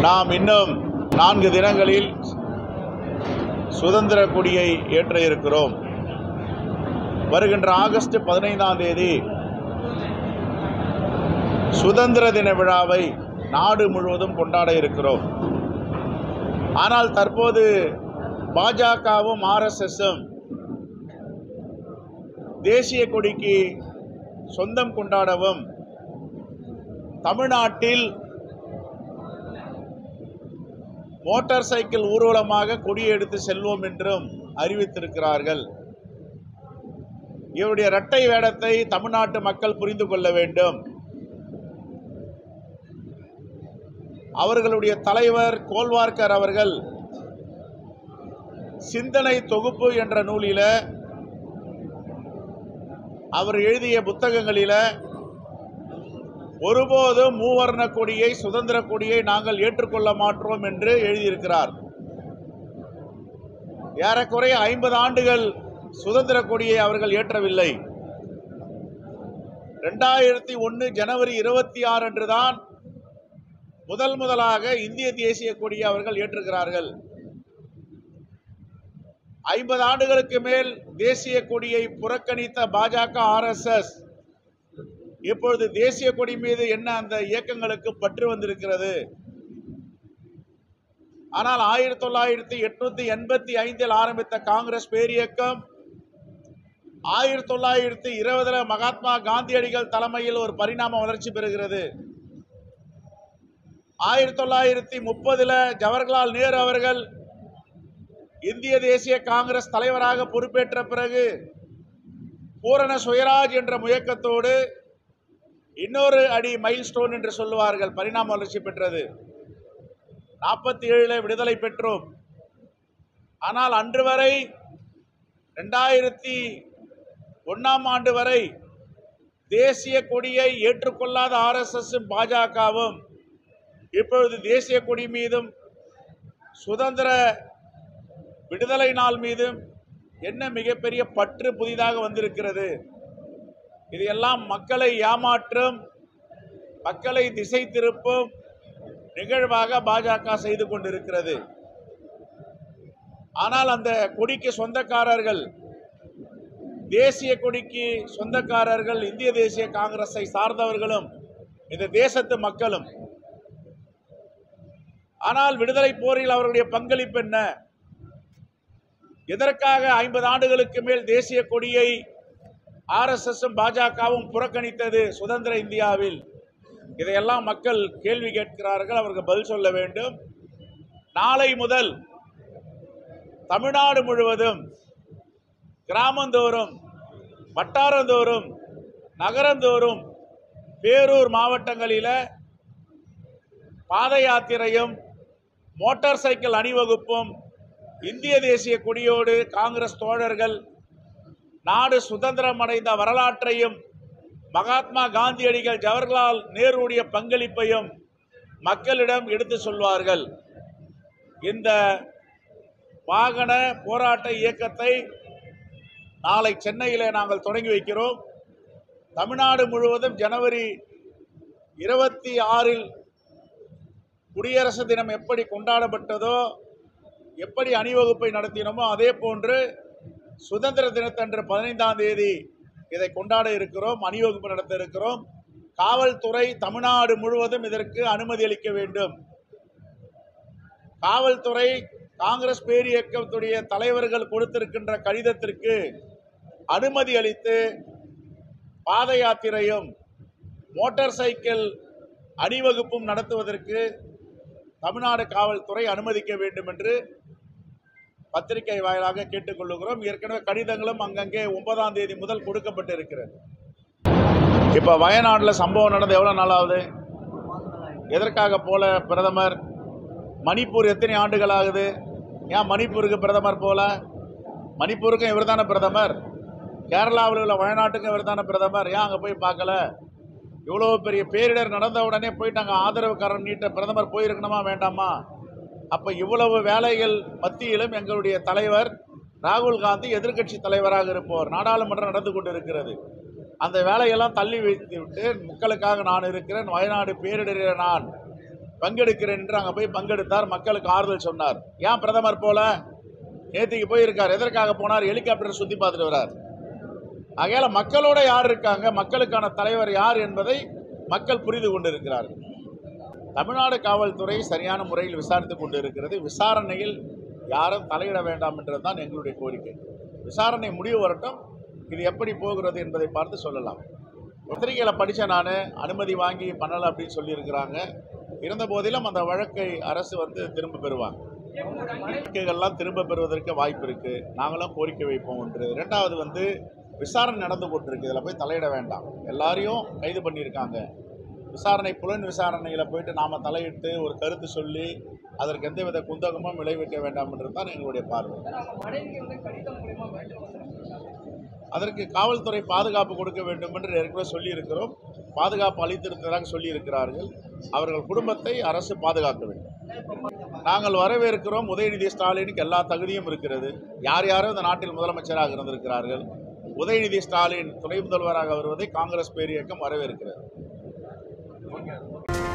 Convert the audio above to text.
நாம் இன்னும் நான்கு தினங்களில் சுதந்திர கொடியை ஏற்ற இருக்கிறோம் வருகின்ற ஆகஸ்ட் பதினைந்தாம் தேதி சுதந்திர தின விழாவை நாடு முழுவதும் கொண்டாட இருக்கிறோம் ஆனால் தற்போது பாஜகவும் ஆர்எஸ்எஸும் தேசிய கொடிக்கு சொந்தம் கொண்டாடவும் தமிழ்நாட்டில் மோட்டார் சைக்கிள் ஊர்வலமாக கொடி எடுத்து செல்வோம் என்றும் அறிவித்திருக்கிறார்கள் இவருடைய இரட்டை வேடத்தை தமிழ்நாட்டு மக்கள் புரிந்து கொள்ள வேண்டும் அவர்களுடைய தலைவர் கோல்வார்க்கர் அவர்கள் சிந்தனை தொகுப்பு என்ற நூலில அவர் எழுதிய புத்தகங்களில ஒருபோதும் மூவர்ண கொடியை சுதந்திர கொடியை நாங்கள் ஏற்றுக்கொள்ள மாட்டோம் என்று எழுதியிருக்கிறார் ஏறக்குறைய ஐம்பது ஆண்டுகள் சுதந்திர கொடியை அவர்கள் ஏற்றவில்லை ரெண்டாயிரத்தி ஒன்று ஜனவரி இருபத்தி ஆறு அன்றுதான் முதல் முதலாக இந்திய தேசிய கொடியை அவர்கள் ஏற்றுகிறார்கள் ஐம்பது ஆண்டுகளுக்கு மேல் தேசிய கொடியை புறக்கணித்த பாஜக ஆர்எஸ்எஸ் இப்பொழுது தேசிய கொடி மீது என்ன அந்த இயக்கங்களுக்கு பற்று வந்திருக்கிறது ஆனால் ஆயிரத்தி தொள்ளாயிரத்தி எட்நூத்தி எண்பத்தி ஐந்தில் ஆரம்பித்த காங்கிரஸ் பேரியக்கம் ஆயிரத்தி தொள்ளாயிரத்தி இருபதுல மகாத்மா காந்தியடிகள் தலைமையில் ஒரு பரிணாம வளர்ச்சி பெறுகிறது ஆயிரத்தி தொள்ளாயிரத்தி முப்பதுல ஜவஹர்லால் நேரு அவர்கள் இந்திய தேசிய காங்கிரஸ் தலைவராக பொறுப்பேற்ற பிறகு பூரண சுயராஜ் என்ற முயக்கத்தோடு இன்னொரு அடி மைல் ஸ்டோன் என்று சொல்லுவார்கள் பரிணாம வளர்ச்சி பெற்றது நாற்பத்தி ஏழுல விடுதலை பெற்றோம் ஆனால் அன்று வரை ரெண்டாயிரத்தி ஒன்னாம் ஆண்டு வரை தேசிய கொடியை ஏற்றுக்கொள்ளாத ஆர்எஸ்எஸும் பாஜகவும் இப்பொழுது தேசிய கொடி மீதும் சுதந்திர விடுதலை நாள் மீதும் என்ன மிகப்பெரிய பற்று புதிதாக வந்திருக்கிறது இது எல்லாம் மக்களை ஏமாற்றும் மக்களை திசை திருப்பும் நிகழ்வாக பாஜக செய்து கொண்டிருக்கிறது ஆனால் அந்த கொடிக்கு சொந்தக்காரர்கள் தேசிய கொடிக்கு சொந்தக்காரர்கள் இந்திய தேசிய காங்கிரஸை சார்ந்தவர்களும் இந்த தேசத்து மக்களும் ஆனால் விடுதலை போரில் அவருடைய பங்களிப்பு என்ன எதற்காக ஐம்பது ஆண்டுகளுக்கு மேல் தேசிய கொடியை ஆர்எஸ்எஸும் பாஜகவும் புறக்கணித்தது சுதந்திர இந்தியாவில் இதையெல்லாம் மக்கள் கேள்வி கேட்கிறார்கள் அவர்கள் பதில் சொல்ல வேண்டும் நாளை முதல் தமிழ்நாடு முழுவதும் கிராமந்தோறும் வட்டாரந்தோறும் நகரந்தோறும் பேரூர் மாவட்டங்களில் பாத யாத்திரையும் மோட்டார் சைக்கிள் அணிவகுப்பும் இந்திய தேசிய கொடியோடு காங்கிரஸ் தோழர்கள் நாடு சுதந்திரம் அடைந்த வரலாற்றையும் மகாத்மா காந்தியடிகள் ஜவஹர்லால் நேருடைய பங்களிப்பையும் மக்களிடம் எடுத்து சொல்வார்கள் இந்த வாகன போராட்ட இயக்கத்தை நாளை சென்னையிலே நாங்கள் தொடங்கி வைக்கிறோம் தமிழ்நாடு முழுவதும் ஜனவரி இருபத்தி ஆறில் குடியரசு தினம் எப்படி கொண்டாடப்பட்டதோ எப்படி அணிவகுப்பை நடத்தினோமோ அதே போன்று சுதந்திர தினத்தன்று பதினைந்தாம் தேதி இதை கொண்டாட இருக்கிறோம் அணிவகுப்பு நடத்த இருக்கிறோம் காவல்துறை தமிழ்நாடு முழுவதும் இதற்கு அனுமதி அளிக்க வேண்டும் காவல்துறை காங்கிரஸ் பேரியக்கத்துடைய தலைவர்கள் கொடுத்திருக்கின்ற கடிதத்திற்கு அனுமதி அளித்து பாத யாத்திரையும் மோட்டார் சைக்கிள் அணிவகுப்பும் நடத்துவதற்கு தமிழ்நாடு காவல்துறை அனுமதிக்க வேண்டும் என்று பத்திரிகை வாயிலாக கேட்டுக்கொள்ளுகிறோம் ஏற்கனவே கடிதங்களும் அங்கங்கே ஒன்பதாம் தேதி முதல் கொடுக்கப்பட்டு இருக்கிறது இப்போ வயநாட்டில் சம்பவம் நடந்து எவ்வளோ நாள் ஆகுது எதற்காக போல பிரதமர் மணிப்பூர் எத்தனை ஆண்டுகள் ஆகுது ஏன் மணிப்பூருக்கு பிரதமர் போல மணிப்பூருக்கும் இவர் தானே பிரதமர் கேரளாவில் உள்ள வயநாட்டுக்கும் இவர் தானே பிரதமர் ஏன் அங்கே போய் பார்க்கல இவ்வளோ பெரிய பேரிடர் நடந்த உடனே போயிட்டு அங்கே ஆதரவுக்காரன் நீட்ட பிரதமர் போயிருக்கணுமா வேண்டாமா அப்போ இவ்வளவு வேலைகள் மத்தியிலும் எங்களுடைய தலைவர் ராகுல் காந்தி எதிர்க்கட்சி தலைவராக இருப்பவர் நாடாளுமன்றம் நடந்து கொண்டு இருக்கிறது அந்த வேலையெல்லாம் தள்ளி வைத்து விட்டு மக்களுக்காக நான் இருக்கிறேன் வயநாடு பேரிடரில் நான் பங்கெடுக்கிறேன் என்று அங்கே போய் பங்கெடுத்தார் மக்களுக்கு ஆறுதல் சொன்னார் ஏன் பிரதமர் போல நேத்திக்கு போயிருக்கார் எதற்காக போனார் ஹெலிகாப்டர் சுற்றி பார்த்துட்டு வரார் ஆகையால மக்களோட யார் இருக்காங்க மக்களுக்கான தலைவர் யார் என்பதை மக்கள் புரிந்து கொண்டிருக்கிறார்கள் தமிழ்நாடு காவல்துறை சரியான முறையில் விசாரித்துக் கொண்டிருக்கிறது விசாரணையில் யாரும் தலையிட வேண்டாம் என்றதுதான் எங்களுடைய கோரிக்கை விசாரணை முடிவு வரட்டும் இது எப்படி போகிறது என்பதை பார்த்து சொல்லலாம் பத்திரிகையில் படித்தேன் நான் அனுமதி வாங்கி பண்ணலை அப்படின்னு சொல்லியிருக்கிறாங்க இருந்த போதிலும் அந்த வழக்கை அரசு வந்து திரும்ப பெறுவாங்க வழக்குகள்லாம் திரும்ப பெறுவதற்கு வாய்ப்பு இருக்கு நாங்களும் கோரிக்கை வைப்போம் ஒன்று ரெண்டாவது வந்து விசாரணை நடந்து கொண்டிருக்கு இதில் போய் தலையிட வேண்டாம் எல்லாரையும் கைது பண்ணியிருக்காங்க விசாரணை புலன் விசாரணையில் போயிட்டு நாம் தலையிட்டு ஒரு கருத்து சொல்லி அதற்கு எந்தவித குந்தகமும் விளைவிக்க வேண்டாம் என்றது தான் எங்களுடைய பார்வை மனைவிக்கு வந்து கடிதம் மூலியமா வேண்டும் அதற்கு காவல்துறை பாதுகாப்பு கொடுக்க வேண்டும் என்று ஏற்கனவே சொல்லியிருக்கிறோம் பாதுகாப்பு அளித்திருக்கிறதாக சொல்லியிருக்கிறார்கள் அவர்கள் குடும்பத்தை அரசு பாதுகாக்க வேண்டும் நாங்கள் வரவேற்கிறோம் உதயநிதி ஸ்டாலினுக்கு எல்லா தகுதியும் இருக்கிறது யார் யாரும் இந்த நாட்டில் முதலமைச்சராக இருந்திருக்கிறார்கள் உதயநிதி ஸ்டாலின் துணை முதல்வராக வருவதை காங்கிரஸ் பேரியக்கம் வரவேற்கிறது